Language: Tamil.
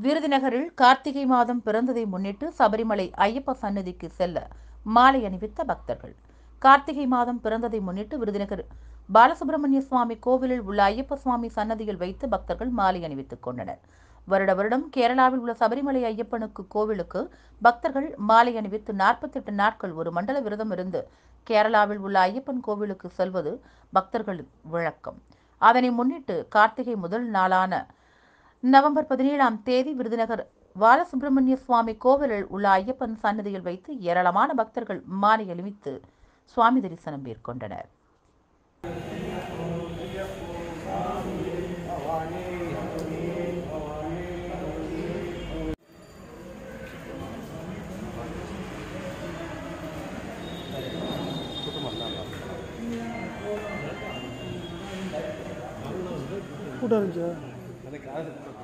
விருதுநகரில் கார்த்திகை மாதம் பிறந்ததை முன்னிட்டு சபரிமலை ஐயப்ப சன்னதிக்கு செல்ல மாலை அணிவித்த பக்தர்கள் கார்த்திகை மாதம் பிறந்ததை முன்னிட்டு விருதுநகர் பாலசுப்பிரமணிய சுவாமி கோவிலில் உள்ள ஐயப்ப சுவாமி சன்னதியில் வைத்து பக்தர்கள் மாலை அணிவித்துக் கொண்டனர் வருட வருடம் கேரளாவில் உள்ள சபரிமலை ஐயப்பனுக்கு கோவிலுக்கு பக்தர்கள் மாலை அணிவித்து நாற்பத்தெட்டு நாட்கள் ஒரு மண்டல விரதம் இருந்து கேரளாவில் உள்ள ஐயப்பன் கோவிலுக்கு செல்வது பக்தர்களின் வழக்கம் அதனை முன்னிட்டு கார்த்திகை முதல் நாளான நவம்பர் பதினேழாம் தேதி விருதுநகர் பாலசுப்பிரமணிய சுவாமி கோவிலில் உள்ள ஐயப்பன் சன்னதியில் வைத்து ஏராளமான பக்தர்கள் மாலை அணிவித்து சுவாமி தரிசனம் மேற்கொண்டனர் கூட்டம் இருந்துச்சா